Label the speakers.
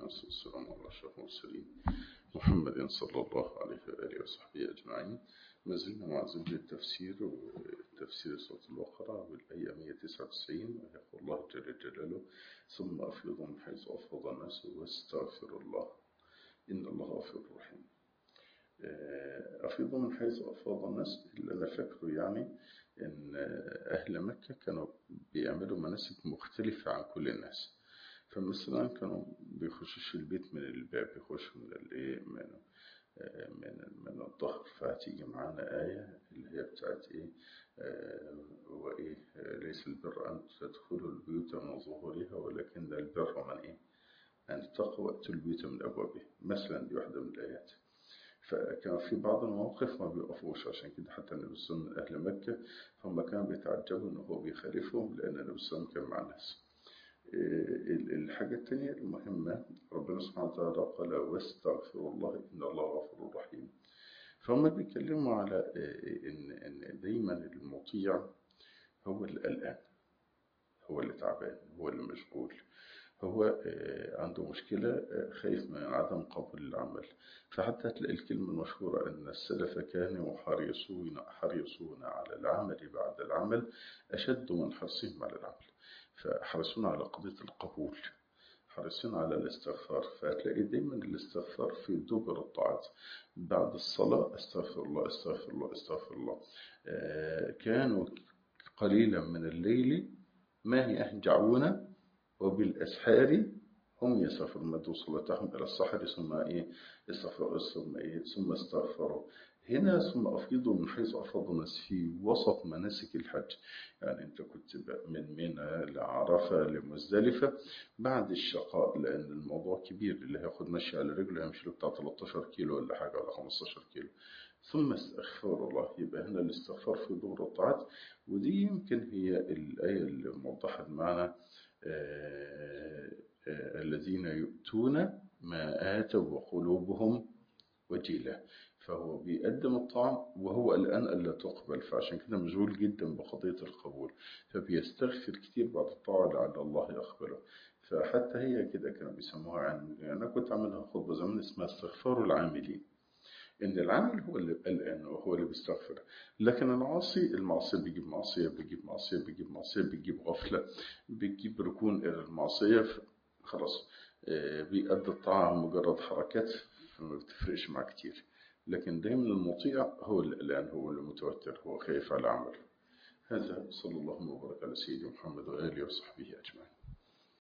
Speaker 1: والسلام على أشرف المرسلين محمد صلى الله عليه وآله وصحبه أجمعين ما زلنا مع زبد التفسير وتفسير سورة البقرة بالآية 199 يقول الله جل جلاله ثم أفيضوا من حيث أفاض الناس واستغفر الله إن الله غفور رحيم أفيضوا من حيث أفاض الناس اللي أنا فاكره يعني إن أهل مكة كانوا بيعملوا مناسك مختلفة عن كل الناس فمثلا كانوا بيخشوش البيت من الباب بيخشوا من الايه من من من الظهر فهتيجي معانا آية اللي هي بتاعت إيه وإيه ليس البر أن تدخلوا البيوت من ظهورها ولكن البر من إيه أن تقوى وأتوا البيوت من أبوابها مثلا دي واحدة من الآيات فكان في بعض المواقف ما بيقفوش عشان كده حتى النبي صلى الله عليه وسلم من أهل مكة هم كانوا بيتعجبوا إن هو بيخالفهم لأن النبي صلى الله عليه وسلم كان مع الناس الحاجة الثانية المهمة ربنا سبحانه وتعالى قال واستغفروا الله إن الله غفور رحيم فهم بيتكلموا على إن إن دايما المطيع هو اللي قلقان هو اللي تعبان هو اللي مشغول هو عنده مشكلة خايف من عدم قبول العمل فحتى تلاقي الكلمة المشهورة أن السلف كانوا حريصون حريصون على العمل بعد العمل أشد من حرصهم على العمل فحريصون على قضية القبول حريصون على الاستغفار فهتلاقي دايما الاستغفار في دبر الطاعات بعد الصلاة استغفر الله استغفر الله استغفر الله كانوا قليلا من الليل ما يهجعون وبالأسحار هم يستغفرون مدوا صلاتهم إلى السحر ثم إيه استغفروا ثم إيه ثم استغفروا هنا ثم أفيضوا من حيث أفاض الناس في وسط مناسك الحج يعني أنت كنت من منى لعرفة لمزدلفة بعد الشقاء لأن الموضوع كبير اللي هياخد مشي على رجله هيمشي له بتاع 13 كيلو ولا حاجة ولا 15 كيلو ثم استغفر الله يبقى هنا الاستغفار في دور الطاعات ودي يمكن هي الآية اللي موضحت معنا الذين يؤتون ما آتوا وقلوبهم وجيلة فهو بيقدم الطعام وهو الآن ألا تقبل فعشان كده مشغول جدا بقضية القبول فبيستغفر كتير بعد الطاعة لعل الله يقبله فحتى هي كده كانوا بيسموها عن يعني أنا كنت عاملها خطبة زمان اسمها استغفار العاملين إن العامل هو اللي قلقان وهو اللي بيستغفر لكن العاصي المعصية بيجيب معصية بيجيب معصية بيجيب معصية بيجيب غفلة بيجيب ركون إلى المعصية خلاص بيأدي الطاعة مجرد حركات فما بتفرقش معاه كتير لكن دايما المطيع هو اللي قلقان هو اللي متوتر هو خايف على عمله هذا صلى الله وبارك على سيدنا محمد وآله وصحبه